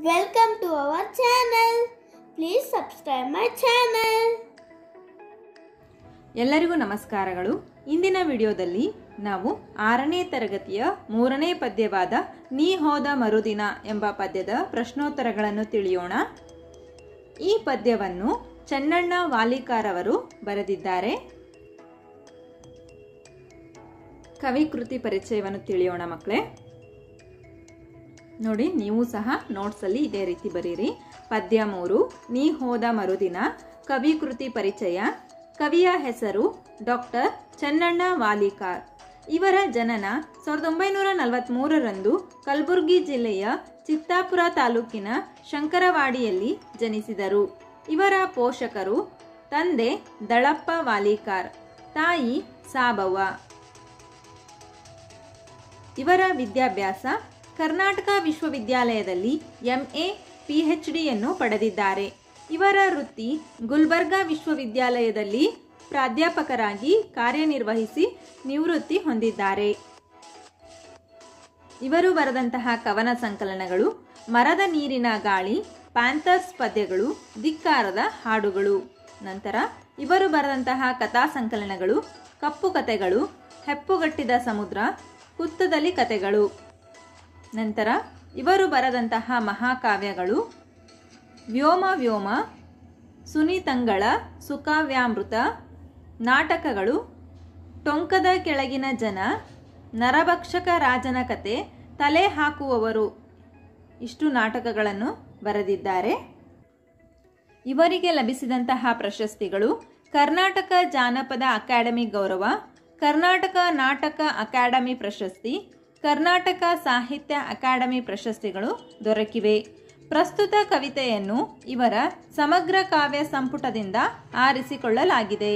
Welcome to our channel. Please subscribe my channel. ಎಲ್ಲರಿಗೂ ನಮಸ್ಕಾರಗಳು ಇಂದಿನ ವಿಡಿಯೋದಲ್ಲಿ ನಾವು ಆರನೇ ತರಗತಿಯ ಮೂರನೇ ಪದ್ಯವಾದ ನೀ ಹೋದ ಮರುದಿನ ಎಂಬ ಪದ್ಯದ ಪ್ರಶ್ನೋತ್ತರಗಳನ್ನು ತಿಳಿಯೋಣ ಈ ಪದ್ಯವನ್ನು ಚೆನ್ನಣ್ಣ ವಾಲಿಕಾರವರು ಬರೆದಿದ್ದಾರೆ ಕವಿಕೃತಿ ಪರಿಚಯವನ್ನು ತಿಳಿಯೋಣ ಮಕ್ಕಳೇ ನೋಡಿ ನೀವು ಸಹ ನೋಟ್ಸಲ್ಲಿ ಇದೇ ರೀತಿ ಬರೀರಿ ಪದ್ಯ ಮೂರು ನೀ ಹೋದ ಮರುದಿನ ಕವಿಕೃತಿ ಪರಿಚಯ ಕವಿಯ ಹೆಸರು ಡಾಕ್ಟರ್ ಚೆನ್ನಣ್ಣ ವಾಲಿಕಾರ್ ಇವರ ಜನನ ಸಾವಿರದ ಒಂಬೈನೂರ ನಲವತ್ತ್ಮೂರರಂದು ಕಲಬುರಗಿ ಜಿಲ್ಲೆಯ ಚಿತ್ತಾಪುರ ತಾಲೂಕಿನ ಶಂಕರವಾಡಿಯಲ್ಲಿ ಜನಿಸಿದರು ಇವರ ಪೋಷಕರು ತಂದೆ ದಳಪ್ಪ ವಾಲಿಕಾರ್ ತಾಯಿ ಸಾಬವ್ವ ಇವರ ವಿದ್ಯಾಭ್ಯಾಸ ಕರ್ನಾಟಕ ವಿಶ್ವವಿದ್ಯಾಲಯದಲ್ಲಿ ಎಂಎ ಪಿಎಚ್ಡಿಯನ್ನು ಪಡೆದಿದ್ದಾರೆ ಇವರ ವೃತ್ತಿ ಗುಲ್ಬರ್ಗಾ ವಿಶ್ವವಿದ್ಯಾಲಯದಲ್ಲಿ ಪ್ರಾಧ್ಯಾಪಕರಾಗಿ ಕಾರ್ಯನಿರ್ವಹಿಸಿ ನಿವೃತ್ತಿ ಹೊಂದಿದ್ದಾರೆ ಇವರು ಬರೆದಂತಹ ಕವನ ಸಂಕಲನಗಳು ಮರದ ನೀರಿನ ಗಾಳಿ ಪ್ಯಾಂಥರ್ಸ್ ಪದ್ಯಗಳು ಧಿಕ್ಕಾರದ ಹಾಡುಗಳು ನಂತರ ಇವರು ಬರೆದಂತಹ ಕಥಾ ಸಂಕಲನಗಳು ಕಪ್ಪು ಕಥೆಗಳು ಹೆಪ್ಪುಗಟ್ಟಿದ ಸಮುದ್ರ ಹುತ್ತದಲ್ಲಿ ಕಥೆಗಳು ನಂತರ ಇವರು ಬರೆದಂತಹ ಮಹಾಕಾವ್ಯಗಳು ವ್ಯೋಮ ವ್ಯೋಮ ಸುನಿತಂಗಳ ಸುಕಾವ್ಯಾಮೃತ ನಾಟಕಗಳು ಟೊಂಕದ ಕೆಳಗಿನ ಜನ ನರಭಕ್ಷಕ ರಾಜನ ಕತೆ ತಲೆ ಹಾಕುವವರು ಇಷ್ಟು ನಾಟಕಗಳನ್ನು ಬರೆದಿದ್ದಾರೆ ಇವರಿಗೆ ಲಭಿಸಿದಂತಹ ಪ್ರಶಸ್ತಿಗಳು ಕರ್ನಾಟಕ ಜಾನಪದ ಅಕಾಡೆಮಿ ಗೌರವ ಕರ್ನಾಟಕ ನಾಟಕ ಅಕಾಡೆಮಿ ಪ್ರಶಸ್ತಿ ಕರ್ನಾಟಕ ಸಾಹಿತ್ಯ ಅಕಾಡೆಮಿ ಪ್ರಶಸ್ತಿಗಳು ದೊರಕಿವೆ ಪ್ರಸ್ತುತ ಕವಿತೆಯನ್ನು ಇವರ ಸಮಗ್ರ ಕಾವ್ಯ ಸಂಪುಟದಿಂದ ಆರಿಸಿಕೊಳ್ಳಲಾಗಿದೆ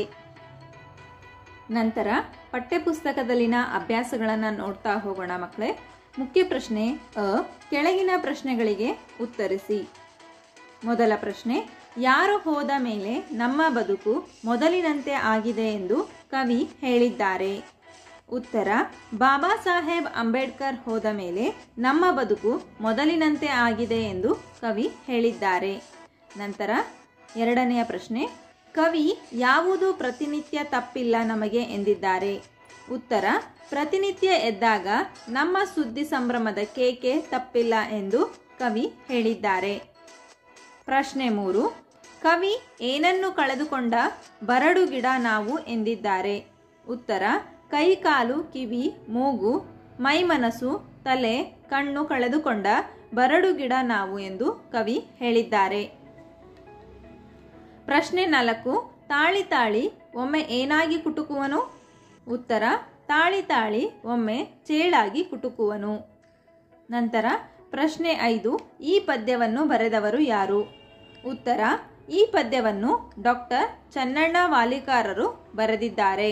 ನಂತರ ಪಠ್ಯಪುಸ್ತಕದಲ್ಲಿನ ಅಭ್ಯಾಸಗಳನ್ನು ನೋಡ್ತಾ ಹೋಗೋಣ ಮಕ್ಕಳೇ ಮುಖ್ಯ ಪ್ರಶ್ನೆ ಅ ಕೆಳಗಿನ ಪ್ರಶ್ನೆಗಳಿಗೆ ಉತ್ತರಿಸಿ ಮೊದಲ ಪ್ರಶ್ನೆ ಯಾರು ಹೋದ ಮೇಲೆ ನಮ್ಮ ಬದುಕು ಮೊದಲಿನಂತೆ ಆಗಿದೆ ಎಂದು ಕವಿ ಹೇಳಿದ್ದಾರೆ ಉತ್ತರ ಬಾಬಾ ಸಾಹೇಬ್ ಅಂಬೇಡ್ಕರ್ ಹೋದ ಮೇಲೆ ನಮ್ಮ ಬದುಕು ಮೊದಲಿನಂತೆ ಆಗಿದೆ ಎಂದು ಕವಿ ಹೇಳಿದ್ದಾರೆ ನಂತರ ಎರಡನೆಯ ಪ್ರಶ್ನೆ ಕವಿ ಯಾವುದು ಪ್ರತಿನಿತ್ಯ ತಪ್ಪಿಲ್ಲ ನಮಗೆ ಎಂದಿದ್ದಾರೆ ಉತ್ತರ ಪ್ರತಿನಿತ್ಯ ಎದ್ದಾಗ ನಮ್ಮ ಸುದ್ದಿ ಸಂಭ್ರಮದ ಕೇಕೆ ತಪ್ಪಿಲ್ಲ ಎಂದು ಕವಿ ಹೇಳಿದ್ದಾರೆ ಪ್ರಶ್ನೆ ಮೂರು ಕವಿ ಏನನ್ನು ಕಳೆದುಕೊಂಡ ಬರಡು ಗಿಡ ನಾವು ಎಂದಿದ್ದಾರೆ ಉತ್ತರ ಕೈ ಕಾಲು ಕಿವಿ ಮೂಗು ಮೈ ಮನಸ್ಸು ತಲೆ ಕಣ್ಣು ಕಳೆದುಕೊಂಡ ಬರಡು ಗಿಡ ನಾವು ಎಂದು ಕವಿ ಹೇಳಿದ್ದಾರೆ ಪ್ರಶ್ನೆ ನಾಲ್ಕು ತಾಳಿ ತಾಳಿ ಒಮ್ಮೆ ಏನಾಗಿ ಕುಟುಕುವನು ಉತ್ತರ ತಾಳಿ ತಾಳಿ ಒಮ್ಮೆ ಚೇಳಾಗಿ ಕುಟುಕುವನು ನಂತರ ಪ್ರಶ್ನೆ ಐದು ಈ ಪದ್ಯವನ್ನು ಬರೆದವರು ಯಾರು ಉತ್ತರ ಈ ಪದ್ಯವನ್ನು ಡಾಕ್ಟರ್ ಚನ್ನಣ್ಣ ವಾಲಿಕಾರರು ಬರೆದಿದ್ದಾರೆ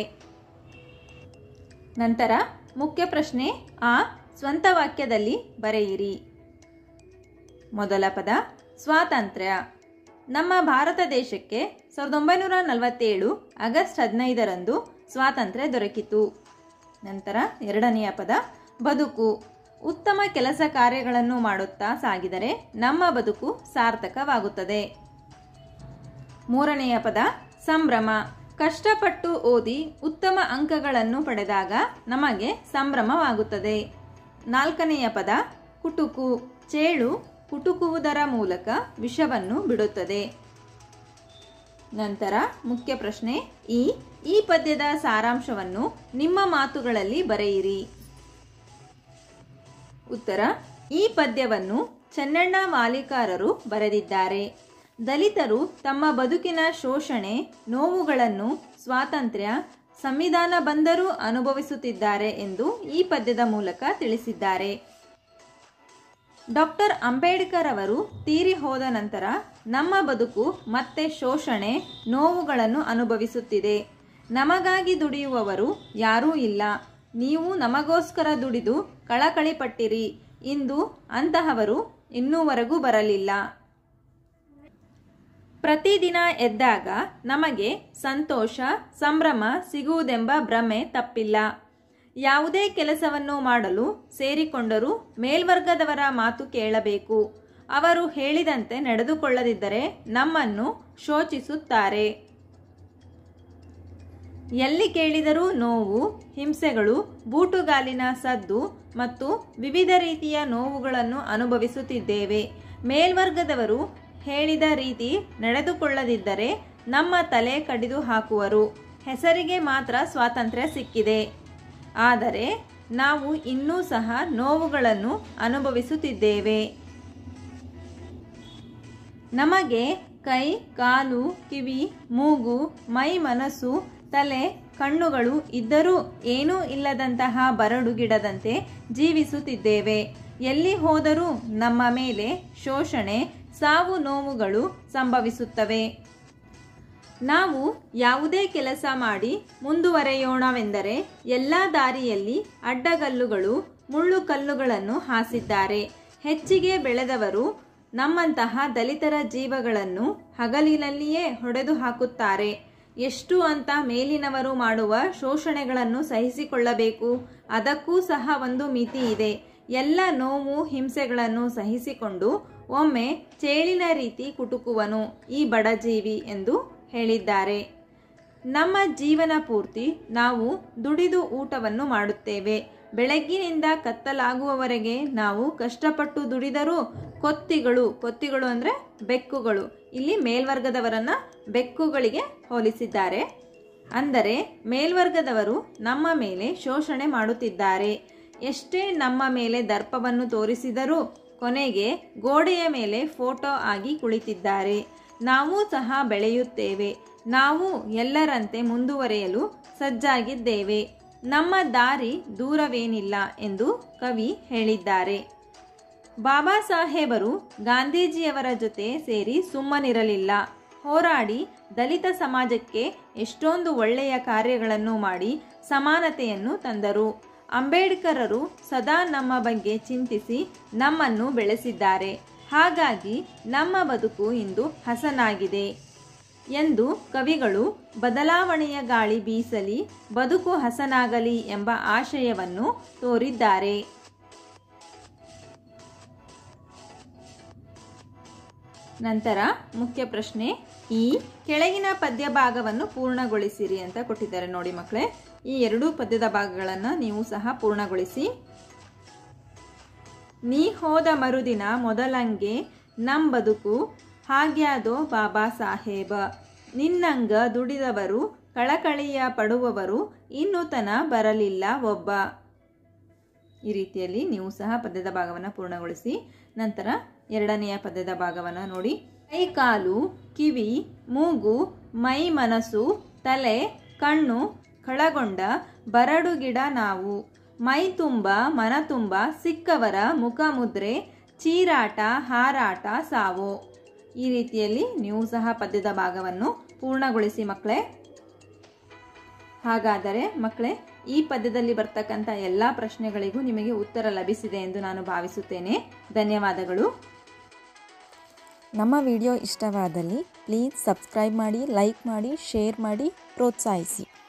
ನಂತರ ಮುಖ್ಯ ಪ್ರಶ್ನೆ ಆ ಸ್ವಂತ ವಾಕ್ಯದಲ್ಲಿ ಬರೆಯಿರಿ ಮೊದಲ ಪದ ಸ್ವಾತಂತ್ರ್ಯ ನಮ್ಮ ಭಾರತ ದೇಶಕ್ಕೆ ಸಾವಿರದ ಒಂಬೈನೂರ ನಲವತ್ತೇಳು ಆಗಸ್ಟ್ ಹದಿನೈದರಂದು ಸ್ವಾತಂತ್ರ್ಯ ದೊರಕಿತು ನಂತರ ಎರಡನೆಯ ಪದ ಬದುಕು ಉತ್ತಮ ಕೆಲಸ ಕಾರ್ಯಗಳನ್ನು ಮಾಡುತ್ತಾ ಸಾಗಿದರೆ ನಮ್ಮ ಬದುಕು ಸಾರ್ಥಕವಾಗುತ್ತದೆ ಮೂರನೆಯ ಪದ ಸಂಭ್ರಮ ಕಷ್ಟಪಟ್ಟು ಓದಿ ಉತ್ತಮ ಅಂಕಗಳನ್ನು ಪಡೆದಾಗ ನಮಗೆ ಸಂಭ್ರಮವಾಗುತ್ತದೆ ನಾಲ್ಕನೆಯ ಪದ ಕುಟುಕು ಚೇಳು ಕುಟುಕುವುದರ ಮೂಲಕ ವಿಷವನ್ನು ಬಿಡುತ್ತದೆ ನಂತರ ಮುಖ್ಯ ಪ್ರಶ್ನೆ ಈ ಈ ಪದ್ಯದ ಸಾರಾಂಶವನ್ನು ನಿಮ್ಮ ಮಾತುಗಳಲ್ಲಿ ಬರೆಯಿರಿ ಉತ್ತರ ಈ ಪದ್ಯವನ್ನು ಚೆನ್ನಣ್ಣ ವಾಲಿಕಾರರು ಬರೆದಿದ್ದಾರೆ ದಲಿತರು ತಮ್ಮ ಬದುಕಿನ ಶೋಷಣೆ ನೋವುಗಳನ್ನು ಸ್ವಾತಂತ್ರ್ಯ ಸಂವಿಧಾನ ಬಂದರೂ ಅನುಭವಿಸುತ್ತಿದ್ದಾರೆ ಎಂದು ಈ ಪದ್ಯದ ಮೂಲಕ ತಿಳಿಸಿದ್ದಾರೆ ಡಾಕ್ಟರ್ ಅಂಬೇಡ್ಕರ್ ಅವರು ತೀರಿ ಹೋದ ನಂತರ ನಮ್ಮ ಬದುಕು ಮತ್ತೆ ಶೋಷಣೆ ನೋವುಗಳನ್ನು ಅನುಭವಿಸುತ್ತಿದೆ ನಮಗಾಗಿ ದುಡಿಯುವವರು ಯಾರೂ ಇಲ್ಲ ನೀವು ನಮಗೋಸ್ಕರ ದುಡಿದು ಕಳಕಳಿ ಪಟ್ಟಿರಿ ಇಂದು ಅಂತಹವರು ಇನ್ನೂವರೆಗೂ ಬರಲಿಲ್ಲ ಪ್ರತಿದಿನ ಎದ್ದಾಗ ನಮಗೆ ಸಂತೋಷ ಸಂಭ್ರಮ ಸಿಗುವುದೆಂಬ ಭ್ರಮೆ ತಪ್ಪಿಲ್ಲ ಯಾವುದೇ ಕೆಲಸವನ್ನು ಮಾಡಲು ಸೇರಿಕೊಂಡರೂ ಮೇಲ್ವರ್ಗದವರ ಮಾತು ಕೇಳಬೇಕು ಅವರು ಹೇಳಿದಂತೆ ನಡೆದುಕೊಳ್ಳದಿದ್ದರೆ ನಮ್ಮನ್ನು ಶೋಚಿಸುತ್ತಾರೆ ಎಲ್ಲಿ ಕೇಳಿದರೂ ನೋವು ಹಿಂಸೆಗಳು ಬೂಟುಗಾಲಿನ ಸದ್ದು ಮತ್ತು ವಿವಿಧ ರೀತಿಯ ನೋವುಗಳನ್ನು ಅನುಭವಿಸುತ್ತಿದ್ದೇವೆ ಮೇಲ್ವರ್ಗದವರು ಹೇಳಿದ ರೀತಿ ನಡೆದುಕೊಳ್ಳದಿದ್ದರೆ ನಮ್ಮ ತಲೆ ಕಡಿದು ಹಾಕುವರು ಹೆಸರಿಗೆ ಮಾತ್ರ ಸ್ವಾತಂತ್ರ್ಯ ಸಿಕ್ಕಿದೆ ಆದರೆ ನಾವು ಇನ್ನೂ ಸಹ ನೋವುಗಳನ್ನು ಅನುಭವಿಸುತ್ತಿದ್ದೇವೆ ನಮಗೆ ಕೈ ಕಾಲು ಕಿವಿ ಮೂಗು ಮೈ ಮನಸ್ಸು ತಲೆ ಕಣ್ಣುಗಳು ಇದ್ದರೂ ಏನೂ ಇಲ್ಲದಂತಹ ಬರಡು ಗಿಡದಂತೆ ಜೀವಿಸುತ್ತಿದ್ದೇವೆ ಎಲ್ಲಿ ಹೋದರೂ ನಮ್ಮ ಮೇಲೆ ಶೋಷಣೆ ಸಾವು ನೋವುಗಳು ಸಂಭವಿಸುತ್ತವೆ ನಾವು ಯಾವುದೇ ಕೆಲಸ ಮಾಡಿ ಮುಂದುವರೆಯೋಣವೆಂದರೆ ಎಲ್ಲ ದಾರಿಯಲ್ಲಿ ಅಡ್ಡಗಲ್ಲುಗಳು ಮುಳ್ಳು ಕಲ್ಲುಗಳನ್ನು ಹಾಸಿದ್ದಾರೆ ಹೆಚ್ಚಿಗೆ ಬೆಳೆದವರು ನಮ್ಮಂತಹ ದಲಿತರ ಜೀವಗಳನ್ನು ಹಗಲಿನಲ್ಲಿಯೇ ಹೊಡೆದು ಹಾಕುತ್ತಾರೆ ಎಷ್ಟು ಅಂತ ಮೇಲಿನವರು ಮಾಡುವ ಶೋಷಣೆಗಳನ್ನು ಸಹಿಸಿಕೊಳ್ಳಬೇಕು ಅದಕ್ಕೂ ಸಹ ಒಂದು ಮಿತಿ ಇದೆ ಎಲ್ಲ ನೋವು ಹಿಂಸೆಗಳನ್ನು ಸಹಿಸಿಕೊಂಡು ಒಮ್ಮೆ ಚೇಳಿನ ರೀತಿ ಕುಟುಕುವನು ಈ ಬಡಜೀವಿ ಎಂದು ಹೇಳಿದ್ದಾರೆ ನಮ್ಮ ಜೀವನ ಪೂರ್ತಿ ನಾವು ದುಡಿದು ಊಟವನ್ನು ಮಾಡುತ್ತೇವೆ ಬೆಳಗ್ಗಿನಿಂದ ಕತ್ತಲಾಗುವವರೆಗೆ ನಾವು ಕಷ್ಟಪಟ್ಟು ದುಡಿದರೂ ಕೊತ್ತಿಗಳು ಕೊತ್ತಿಗಳು ಅಂದರೆ ಬೆಕ್ಕುಗಳು ಇಲ್ಲಿ ಮೇಲ್ವರ್ಗದವರನ್ನ ಬೆಕ್ಕುಗಳಿಗೆ ಹೋಲಿಸಿದ್ದಾರೆ ಅಂದರೆ ಮೇಲ್ವರ್ಗದವರು ನಮ್ಮ ಮೇಲೆ ಶೋಷಣೆ ಮಾಡುತ್ತಿದ್ದಾರೆ ಎಷ್ಟೇ ನಮ್ಮ ಮೇಲೆ ದರ್ಪವನ್ನು ತೋರಿಸಿದರೂ ಕೊನೆಗೆ ಗೋಡೆಯ ಮೇಲೆ ಫೋಟೋ ಆಗಿ ಕುಳಿತಿದ್ದಾರೆ ನಾವು ಸಹ ಬೆಳೆಯುತ್ತೇವೆ ನಾವು ಎಲ್ಲರಂತೆ ಮುಂದುವರೆಯಲು ಸಜ್ಜಾಗಿದ್ದೇವೆ ನಮ್ಮ ದಾರಿ ದೂರವೇನಿಲ್ಲ ಎಂದು ಕವಿ ಹೇಳಿದ್ದಾರೆ ಬಾಬಾ ಸಾಹೇಬರು ಗಾಂಧೀಜಿಯವರ ಜೊತೆ ಸೇರಿ ಸುಮ್ಮನಿರಲಿಲ್ಲ ಹೋರಾಡಿ ದಲಿತ ಸಮಾಜಕ್ಕೆ ಎಷ್ಟೊಂದು ಒಳ್ಳೆಯ ಕಾರ್ಯಗಳನ್ನು ಮಾಡಿ ಸಮಾನತೆಯನ್ನು ತಂದರು ಅಂಬೇಡ್ಕರರು ಸದಾ ನಮ್ಮ ಬಗ್ಗೆ ಚಿಂತಿಸಿ ನಮ್ಮನ್ನು ಬೆಳೆಸಿದ್ದಾರೆ ಹಾಗಾಗಿ ನಮ್ಮ ಬದುಕು ಇಂದು ಹಸನಾಗಿದೆ ಎಂದು ಕವಿಗಳು ಬದಲಾವಣೆಯ ಗಾಳಿ ಬೀಸಲಿ ಬದುಕು ಹಸನಾಗಲಿ ಎಂಬ ಆಶಯವನ್ನು ತೋರಿದ್ದಾರೆ ನಂತರ ಮುಖ್ಯ ಪ್ರಶ್ನೆ ಈ ಕೆಳಗಿನ ಪದ್ಯ ಭಾಗವನ್ನು ಪೂರ್ಣಗೊಳಿಸಿರಿ ಅಂತ ಕೊಟ್ಟಿದ್ದಾರೆ ನೋಡಿ ಮಕ್ಕಳೇ ಈ ಎರಡೂ ಪದ್ಯದ ಭಾಗಗಳನ್ನು ನೀವು ಸಹ ಪೂರ್ಣಗೊಳಿಸಿ ನೀ ಹೋದ ಮರುದಿನ ಮೊದಲಂಗೆ ನಮ್ ಬದುಕು ಹಾಗ್ಯಾದೋ ಬಾಬಾ ಸಾಹೇಬ ನಿನ್ನಂಗ ದುಡಿದವರು ಕಳಕಳಿಯ ಪಡುವವರು ಇನ್ನೂ ತನ ಬರಲಿಲ್ಲ ಒಬ್ಬ ಈ ರೀತಿಯಲ್ಲಿ ನೀವು ಸಹ ಪದ್ಯದ ಭಾಗವನ್ನು ಪೂರ್ಣಗೊಳಿಸಿ ನಂತರ ಎರಡನೆಯ ಪದ್ಯದ ಭಾಗವನ್ನು ನೋಡಿ ಕೈ ಕಾಲು ಕಿವಿ ಮೂಗು ಮೈ ಮನಸ್ಸು ತಲೆ ಕಣ್ಣು ಕಳಗೊಂಡ ಬರಡು ಗಿಡ ನಾವು ಮೈ ತುಂಬ ಮನ ತುಂಬ ಸಿಕ್ಕವರ ಮುಖಮುದ್ರೆ ಚೀರಾಟ ಹಾರಾಟ ಸಾವು ಈ ರೀತಿಯಲ್ಲಿ ನೀವು ಸಹ ಪದ್ಯದ ಭಾಗವನ್ನು ಪೂರ್ಣಗೊಳಿಸಿ ಮಕ್ಕಳೇ ಹಾಗಾದರೆ ಮಕ್ಕಳೇ ಈ ಪದ್ಯದಲ್ಲಿ ಬರ್ತಕ್ಕಂಥ ಎಲ್ಲ ಪ್ರಶ್ನೆಗಳಿಗೂ ನಿಮಗೆ ಉತ್ತರ ಲಭಿಸಿದೆ ಎಂದು ನಾನು ಭಾವಿಸುತ್ತೇನೆ ಧನ್ಯವಾದಗಳು ನಮ್ಮ ವಿಡಿಯೋ ಇಷ್ಟವಾದಲ್ಲಿ ಪ್ಲೀಸ್ ಸಬ್ಸ್ಕ್ರೈಬ್ ಮಾಡಿ ಲೈಕ್ ಮಾಡಿ ಶೇರ್ ಮಾಡಿ ಪ್ರೋತ್ಸಾಹಿಸಿ